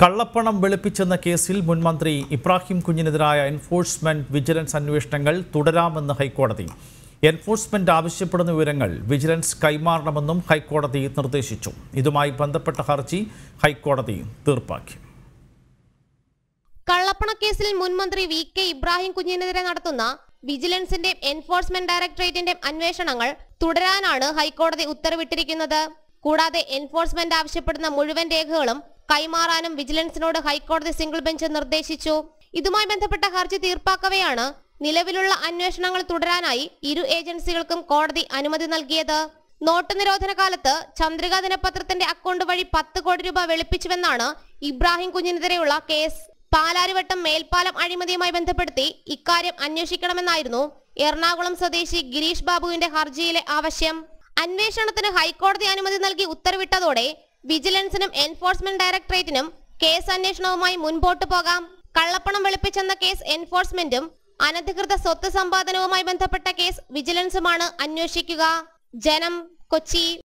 കള്ളപ്പണം വെളുപ്പിച്ചെന്ന കേസിൽ മുൻ മന്ത്രി ഇബ്രാഹിം കുഞ്ഞിനെതിരായ എൻഫോഴ്സ്മെന്റ് വിജിലൻസ് അന്വേഷണങ്ങൾ തുടരാമെന്ന് ഹൈക്കോടതി എൻഫോഴ്സ്മെന്റ് ആവശ്യപ്പെടുന്ന വിവരങ്ങൾ വിജിലൻസ് കൈമാറണമെന്നും ഹൈക്കോടതി നിർദ്ദേശിച്ചു ഇതുമായി ബന്ധപ്പെട്ട ഹർജി ഹൈക്കോടതി തീർപ്പാക്കി കള്ളപ്പണക്കേസിൽ മുൻ മന്ത്രി വി കെ ഇബ്രാഹിം കുഞ്ഞിനെതിരെ നടത്തുന്ന വിജിലൻസിന്റെയും എൻഫോഴ്സ്മെന്റ് ഡയറക്ടറേറ്റിന്റെയും അന്വേഷണങ്ങൾ തുടരാനാണ് ഹൈക്കോടതി ഉത്തരവിട്ടിരിക്കുന്നത് കൂടാതെ എൻഫോഴ്സ്മെന്റ് ആവശ്യപ്പെടുന്ന മുഴുവൻ രേഖകളും കൈമാറാനും വിജിലൻസിനോട് ഹൈക്കോടതി സിംഗിൾ ബെഞ്ച് നിർദ്ദേശിച്ചു ഇതുമായി ബന്ധപ്പെട്ട ഹർജി തീർപ്പാക്കവെയാണ് നിലവിലുള്ള അന്വേഷണങ്ങൾ തുടരാനായി ഇരു ഏജൻസികൾക്കും കോടതി അനുമതി നൽകിയത് നോട്ട് നിരോധന കാലത്ത് ചന്ദ്രിക ദിനപത്രത്തിന്റെ അക്കൗണ്ട് വഴി പത്ത് കോടി രൂപ വെളുപ്പിച്ചുവെന്നാണ് ഇബ്രാഹിം കുഞ്ഞിനെതിരെയുള്ള കേസ് പാലാരിവട്ടം മേൽപ്പാലം അഴിമതിയുമായി ബന്ധപ്പെടുത്തി ഇക്കാര്യം അന്വേഷിക്കണമെന്നായിരുന്നു എറണാകുളം സ്വദേശി ഗിരീഷ് ബാബുവിന്റെ ഹർജിയിലെ ആവശ്യം അന്വേഷണത്തിന് ഹൈക്കോടതി അനുമതി നൽകി ഉത്തരവിട്ടതോടെ വിജിലൻസിനും എൻഫോഴ്സ്മെന്റ് ഡയറക്ടറേറ്റിനും കേസ് അന്വേഷണവുമായി മുൻപോട്ട് പോകാം കള്ളപ്പണം വെളുപ്പിച്ചെന്ന കേസ് എൻഫോഴ്സ്മെന്റും അനധികൃത സ്വത്ത് സമ്പാദനവുമായി ബന്ധപ്പെട്ട കേസ് വിജിലൻസുമാണ് അന്വേഷിക്കുക ജനം കൊച്ചി